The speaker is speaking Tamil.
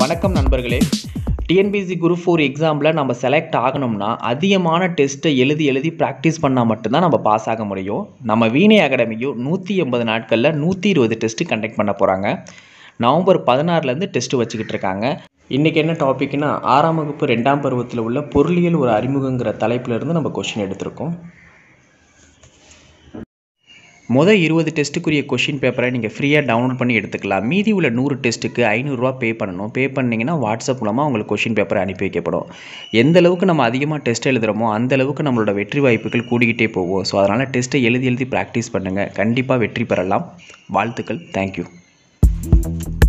வணக்கம் நண்பர்களே டிஎன்பிசி குரூப் ஃபோர் எக்ஸாமில் நம்ம செலக்ட் ஆகணும்னா அதிகமான டெஸ்ட்டை எழுதி எழுதி ப்ராக்டிஸ் பண்ணால் மட்டும்தான் நம்ம பாஸ் ஆக முடியும் நம்ம வீணை அகாடமியும் நூற்றி எண்பது நாட்களில் நூற்றி இருபது டெஸ்ட்டு கண்டக்ட் பண்ண போகிறாங்க நவம்பர் பதினாறுலேருந்து டெஸ்ட்டு வச்சுக்கிட்டு இருக்காங்க இன்றைக்கி என்ன டாபிக்னா ஆறாம் வகுப்பு ரெண்டாம் பருவத்தில் உள்ள பொருளியல் ஒரு அறிமுகங்கிற தலைப்புல இருந்து நம்ம கொஷின் எடுத்திருக்கோம் மொதல் இருபது டெஸ்ட்டுக்குரிய கொஷின் பேப்பரை நீங்கள் ஃப்ரீயாக டவுன்லோட் பண்ணி எடுத்துக்கலாம் மீதி உள்ள நூறு டெஸ்ட்டுக்கு ஐநூறுரூவா பே பண்ணணும் பே பண்ணிங்கன்னா வாட்ஸ்அப் மூலமாக உங்களுக்கு கொஷின் பேப்பர் அனுப்பி வைக்கப்படும் எந்த அளவுக்கு நம்ம அதிகமாக டெஸ்ட் எழுதுகிறோமோ அந்த அளவுக்கு நம்மளோட வெற்றி வாய்ப்புகள் கூடிக்கிட்டே போகும் ஸோ அதனால் டெஸ்ட்டை எழுதி எழுதி ப்ராக்டிஸ் பண்ணுங்கள் கண்டிப்பாக வெற்றி பெறலாம் வாழ்த்துக்கள் தேங்க்யூ